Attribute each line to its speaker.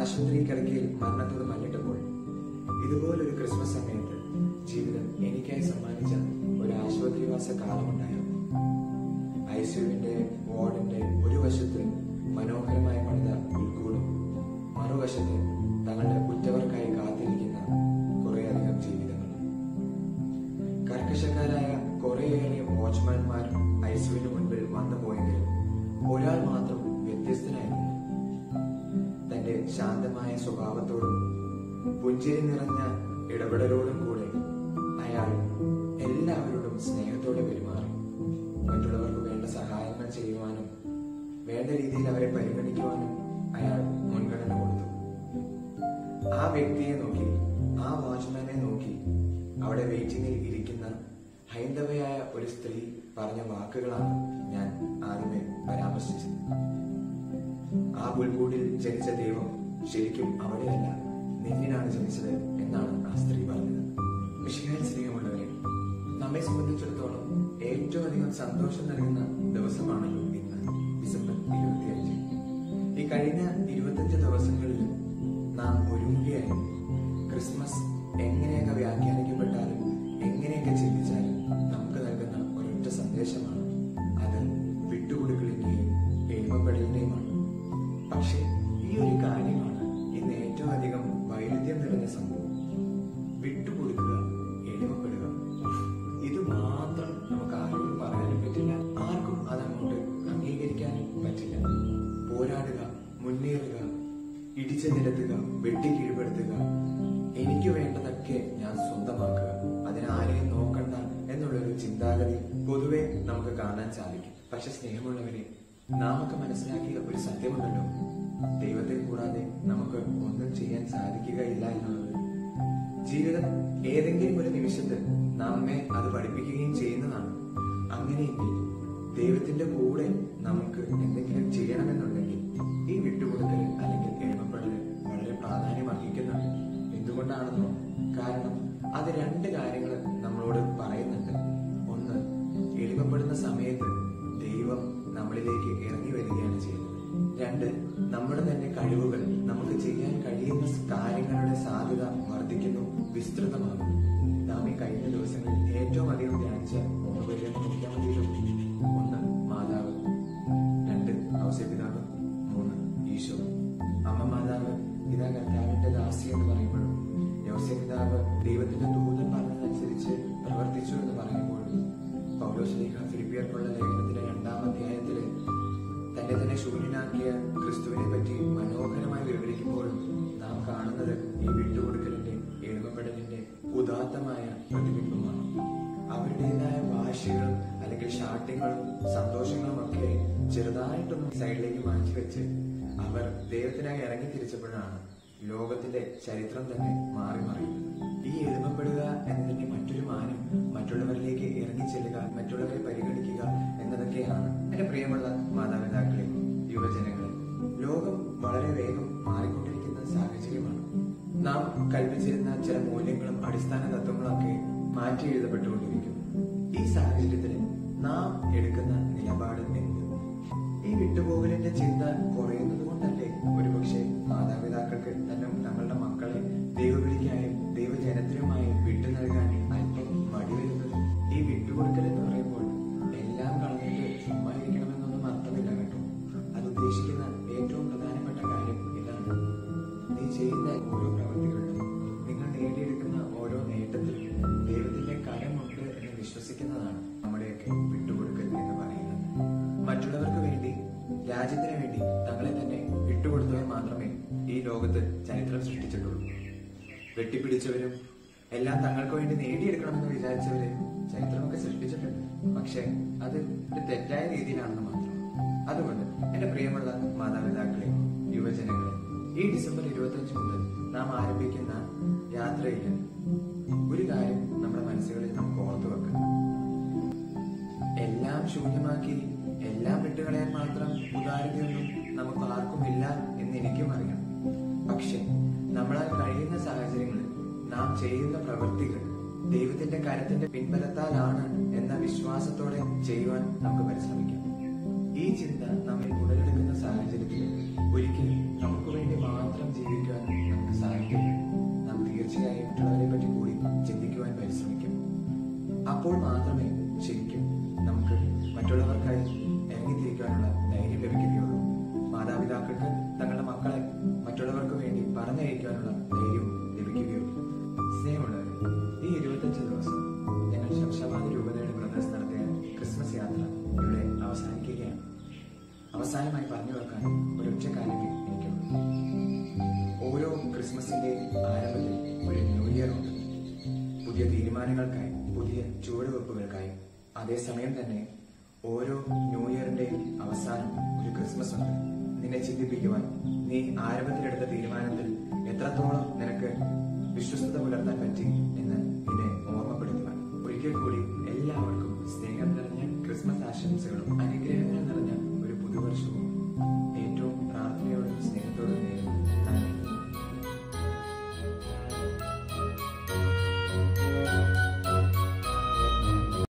Speaker 1: ആശുപത്രി കിടക്കയിൽ മരണത്തോട് മല്ലിട്ടപ്പോൾ ഇതുപോലൊരു ക്രിസ്മസ് സമയത്ത് ജീവിതം എനിക്കായി സമ്മാനിച്ച ഒരു ആശുപത്രിവാസ കാലമുണ്ടായിരുന്നു ഐസിയുവിന്റെ വാർഡിന്റെ ഒരു വശത്ത് മനോഹരമായി പണിത ഉൾക്കൂടും മറുവശത്ത് തങ്ങളുടെ ഉറ്റവർക്കായി കാത്തിരിക്കുന്ന കുറേയധികം ജീവിതങ്ങൾ കർക്കശക്കാരായ കുറേയേറെ വാച്ച്മാൻമാർ ഐസിയുവിന് മുൻപിൽ വന്നു പോയെങ്കിലും ഒരാൾ മാത്രം വ്യത്യസ്തനായിരുന്നു തന്റെ ശാന്തമായ സ്വഭാവത്തോടും പുഞ്ചിരി നിറഞ്ഞ ഇടപെടലോടും കൂടെ അയാൾ എല്ലാവരോടും സ്നേഹത്തോടെ പെരുമാറി മറ്റുള്ളവർക്ക് വേണ്ട സഹായങ്ങൾ ചെയ്യുവാനും വേണ്ട രീതിയിൽ അവരെ പരിഗണിക്കുവാനും അയാൾ മുൻഗണന കൊടുത്തു ആ വ്യക്തിയെ നോക്കി ആ വാച്ച്മാനെ നോക്കി അവിടെ വെയിറ്റിംഗിൽ ഇരിക്കുന്ന ഹൈന്ദവയായ ഒരു സ്ത്രീ പറഞ്ഞ വാക്കുകളാണ് ഞാൻ ആദ്യമേ പരാമർശിച്ചത് ആ പുൽക്കൂടിൽ ജനിച്ച ദൈവം ശരിക്കും അവിടെയല്ല നിന്നിനാണ് ജനിച്ചത് എന്നാണ് ആ സ്ത്രീ പറഞ്ഞത് മിഷിഹായിൽ സ്നേഹമുള്ളവരെ നമ്മെ സംബന്ധിച്ചിടത്തോളം ഏറ്റവും അധികം സന്തോഷം നൽകുന്ന ദിവസമാണല്ലോ ഇന്ന് ഡിസംബർ ഇരുപത്തിയഞ്ച് ഈ കഴിഞ്ഞ ഇരുപത്തിയഞ്ച് ദിവസങ്ങളിൽ നാം ഒരുങ്ങുകയായിരുന്നു ക്രിസ്മസ് എങ്ങനെയൊക്കെ വ്യാഖ്യാനിക്കപ്പെട്ടാലും എങ്ങനെയൊക്കെ ചിന്തിച്ചാലും നമുക്ക് നൽകുന്ന ഒരൊറ്റ സന്ദേശമാണ് അത് വിട്ടുകൊടുക്കലിന്റെയും എളിമപ്പെടലിന്റെയുമാണ് പക്ഷെ ഈ ഒരു കാര്യമാണ് ഇന്ന് ഏറ്റവും അധികം വൈരുദ്ധ്യം നിറഞ്ഞ സംഭവം വിട്ടുകൊടുക്കുക എളിമപ്പെടുക ഇത് മാത്രം നമുക്ക് ആരോടും പറയാനും പറ്റില്ല ആർക്കും അതങ്ങോട്ട് അംഗീകരിക്കാനും പറ്റില്ല പോരാടുക മുന്നേറുക ഇടിച്ചു നിരത്തുക വെട്ടി കീഴ്പ്പെടുത്തുക എനിക്ക് വേണ്ടതൊക്കെ ഞാൻ സ്വന്തമാക്കുക അതിന് ആരെയും നോക്കണ്ട എന്നുള്ളൊരു ചിന്താഗതി പൊതുവെ നമുക്ക് കാണാൻ സാധിക്കും പക്ഷെ സ്നേഹമുള്ളവരെ നാമൊക്കെ നമ്മെ ഒരു സത്യമുണ്ടല്ലോ ദൈവത്തെ കൂടാതെ നമുക്ക് ഒന്നും ചെയ്യാൻ സാധിക്കുകയില്ല എന്നുള്ളത് ജീവിതം ഏതെങ്കിലും ഒരു നിമിഷത്ത് നമ്മെ അത് പഠിപ്പിക്കുകയും ചെയ്യുന്നതാണ് അങ്ങനെയെങ്കിൽ ദൈവത്തിന്റെ കൂടെ നമുക്ക് എന്തെങ്കിലും ചെയ്യണമെന്നുണ്ടെങ്കിൽ ഈ വിട്ടുകൊടുക്കൽ അല്ലെങ്കിൽ എളിമപ്പെടൽ വളരെ പ്രാധാന്യം അർഹിക്കുന്നുണ്ട് എന്തുകൊണ്ടാണെന്നോ കാരണം അത് രണ്ട് കാര്യങ്ങൾ നമ്മളോട് പറയുന്നുണ്ട് ഒന്ന് എളിമപ്പെടുന്ന സമയത്ത് ദൈവം നമ്മളിലേക്ക് ഇറങ്ങി വരികയാണ് ചെയ്യുന്നത് രണ്ട് നമ്മുടെ തന്നെ കഴിവുകൾ നമുക്ക് ചെയ്യാൻ കഴിയുന്ന കാര്യങ്ങളുടെ സാധ്യത വർദ്ധിക്കുന്നു വിസ്തൃതമാകുന്നു നാം ഈ കഴിഞ്ഞ ദിവസങ്ങളിൽ ഏറ്റവും അധികം ധ്യാനിച്ച മൂന്ന് പേരെ നോക്കിയാൽ മതിയല്ലോ ഒന്ന് മാതാവ് രണ്ട് ഔസ്യപിതാവ് മൂന്ന് ഈശോ അമ്മ മാതാവ് ഇതാ കർത്താവിന്റെ ദാസി എന്ന് പറയുമ്പോഴും യോസ്യപിതാവ് ദൈവത്തിന്റെ ദൂതൻ പറഞ്ഞതനുസരിച്ച് പ്രവർത്തിച്ചു എന്ന് പറയുമ്പോഴും പൗലോസ്ലീഹ ഫിലിപ്പിയർക്കുള്ള ലേഖനത്തിലെ രണ്ടാം അധ്യായത്തില് തന്നെ തന്നെ ശൂന്യനാക്കിയ ക്രിസ്തുവിനെ പറ്റി മനോഹരമായി വിവരിക്കുമ്പോഴും നാം കാണുന്നത് ഈ വിട്ടുകൊടുക്കലിന്റെ എളിമപ്പെടലിന്റെ ഉദാത്തമായ പ്രതിബിംബമാണ് അവരുടേതായ വാശികളും അല്ലെങ്കിൽ ഷാട്ടിങ്ങളും സന്തോഷങ്ങളും ഒക്കെ ചെറുതായിട്ടൊന്ന് സൈഡിലേക്ക് മാറ്റി വെച്ച് അവർ ദൈവത്തിനായി ഇറങ്ങി തിരിച്ചപ്പോഴാണ് ലോകത്തിന്റെ ചരിത്രം തന്നെ മാറി മറിയുന്നത് ഈ എളിമപ്പെടുക എന്നതിന്റെ മറ്റൊരു മാനം മറ്റുള്ളവരിലേക്ക് ഇറങ്ങി ചെല്ലുക മറ്റുള്ളവരെ പരിഗണിക്കുക എന്നതൊക്കെയാണ് എന്റെ പ്രിയമുള്ള മാതാപിതാക്കളെ യുവജനങ്ങളെ ലോകം വളരെ വേഗം മാറിക്കൊണ്ടിരിക്കുന്ന സാഹചര്യമാണ് നാം കൽപ്പിച്ചിരുന്ന ചില മൂല്യങ്ങളും അടിസ്ഥാന തത്വങ്ങളും ഒക്കെ മാറ്റി എഴുതപ്പെട്ടുകൊണ്ടിരിക്കുന്നു ഈ സാഹചര്യത്തിൽ നാം എടുക്കുന്ന നിലപാട് എന്ത് ഈ വിട്ടുപോകലിന്റെ ചിന്ത കുറയുന്നത് കൊണ്ടല്ലേ ഒരുപക്ഷെ മാതാപിതാക്കൾക്ക് തന്നെ തങ്ങളുടെ മക്കളെ ദൈവവിളിക്കായും ദൈവജനത്തിനുമായി വിട്ടു നൽകാൻ അല്പം മടിവരുന്നത് ഈ വിട്ടുകൊടുക്കൽ എന്ന് പറയുമ്പോൾ എല്ലാം കളഞ്ഞിട്ട് ചുമ്മാ ഇരിക്കണമെന്നൊന്നും അർത്ഥമില്ല കേട്ടോ അത് ഉദ്ദേശിക്കുന്ന ഏറ്റവും പ്രധാനപ്പെട്ട കാര്യം ഇതാണ് നീ ചെയ്യുന്ന ഓരോ പ്രവൃത്തികളിലും നിങ്ങൾ നേടിയെടുക്കുന്ന ഓരോ നേട്ടത്തിലും ദൈവത്തിന്റെ കരമുണ്ട് എന്ന് വിശ്വസിക്കുന്നതാണ് നമ്മുടെയൊക്കെ വിട്ടുകൊടുക്കൽ എന്ന് പറയുന്നത് മറ്റുള്ളവർക്ക് വേണ്ടി രാജ്യത്തിന് വേണ്ടി തങ്ങളെ തന്നെ വിട്ടുകൊടുത്തവർ മാത്രമേ ഈ ലോകത്ത് ചരിത്രം സൃഷ്ടിച്ചിട്ടുള്ളൂ വെട്ടിപ്പിടിച്ചവരും എല്ലാം തങ്ങൾക്ക് വേണ്ടി നേടിയെടുക്കണമെന്ന് വിചാരിച്ചവര് ചരിത്രമൊക്കെ സൃഷ്ടിച്ചിട്ടുണ്ട് പക്ഷെ അത് ഒരു തെറ്റായ രീതിയിലാണെന്ന് മാത്രം അതുകൊണ്ട് എന്റെ പ്രിയമുള്ള മാതാപിതാക്കളെ യുവജനങ്ങളെ ഈ ഡിസംബർ ഇരുപത്തി മുതൽ നാം ആരംഭിക്കുന്ന യാത്രയിൽ ഒരു കാര്യം നമ്മുടെ മനസ്സുകളിൽ നമുക്ക് ഓർത്തു വെക്കാം എല്ലാം ശൂന്യമാക്കി എല്ലാം വിട്ടുകളയാൻ മാത്രം ഉദാരതയൊന്നും നമുക്ക് ആർക്കും ഇല്ല എന്ന് എനിക്കും അറിയാം പക്ഷെ നമ്മളാൽ കഴിയുന്ന സാഹചര്യങ്ങളിൽ നാം ചെയ്യുന്ന പ്രവൃത്തികൾ ദൈവത്തിന്റെ കരത്തിന്റെ പിൻബലത്താലാണ് എന്ന വിശ്വാസത്തോടെ ചെയ്യുവാൻ നമുക്ക് പരിശ്രമിക്കാം ഈ ചിന്ത നമ്മിൽ ഉടലെടുക്കുന്ന സാഹചര്യത്തിൽ ഒരിക്കലും നമുക്ക് വേണ്ടി മാത്രം ജീവിക്കാൻ ക്രിസ്മസിന്റെ ആരംഭത്തിൽ ഒരു ന്യൂ ഇയർ ഉണ്ട് പുതിയ തീരുമാനങ്ങൾക്കായി പുതിയ ചുവടുവെപ്പുകൾക്കായി അതേസമയം തന്നെ ഓരോ ന്യൂ ഇയറിന്റെയും അവസാനം ഒരു ക്രിസ്മസ് ഉണ്ട് നിന്നെ ചിന്തിപ്പിക്കുവാൻ നീ ആരംഭത്തിലെടുത്ത തീരുമാനത്തിൽ എത്രത്തോളം നിനക്ക്